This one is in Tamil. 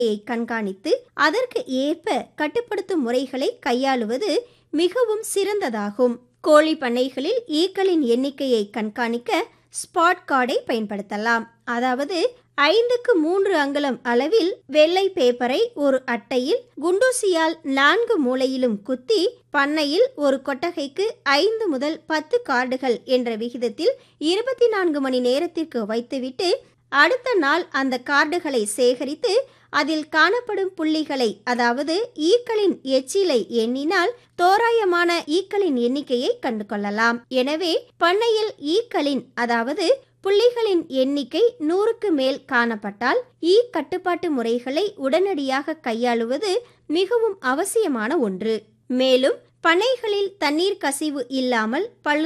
யை கண்காணித்து அதற்கு ஏற்ப கட்டுப்படுத்தும் முறைகளை கையாளுவது மிகவும் சிறந்ததாகும் கோழி பண்ணைகளில் ஈக்களின் எண்ணிக்கையை கண்காணிக்க ஸ்பாட் கார்டை பயன்படுத்தலாம் அதாவது ஐந்துக்கு மூன்று அங்குலம் அளவில் வெள்ளை பேப்பரை ஒரு அட்டையில் குண்டூசியால் நான்கு மூலையிலும் குத்தி பண்ணையில் ஒரு கொட்டகைக்கு ஐந்து முதல் பத்து கார்டுகள் என்ற விகிதத்தில் இருபத்தி நான்கு மணி நேரத்திற்கு வைத்துவிட்டு அடுத்த நாள் அந்த கார்டுகளை சேகரித்து அதில் காணப்படும் புள்ளிகளை அதாவது ஈக்களின் எச்சிலை எண்ணினால் தோராயமான ஈக்களின் எண்ணிக்கையை கண்டு கொள்ளலாம் எனவே பண்ணையில் ஈக்களின் அதாவது புள்ளிகளின் எண்ணிக்கை நூறுக்கு மேல் காணப்பட்டால் ஈ கட்டுப்பாட்டு முறைகளை உடனடியாக கையாளுவது மிகவும் அவசியமான ஒன்று மேலும் பண்ணைகளில் தண்ணீர் கசிவு இல்லாமல் பழு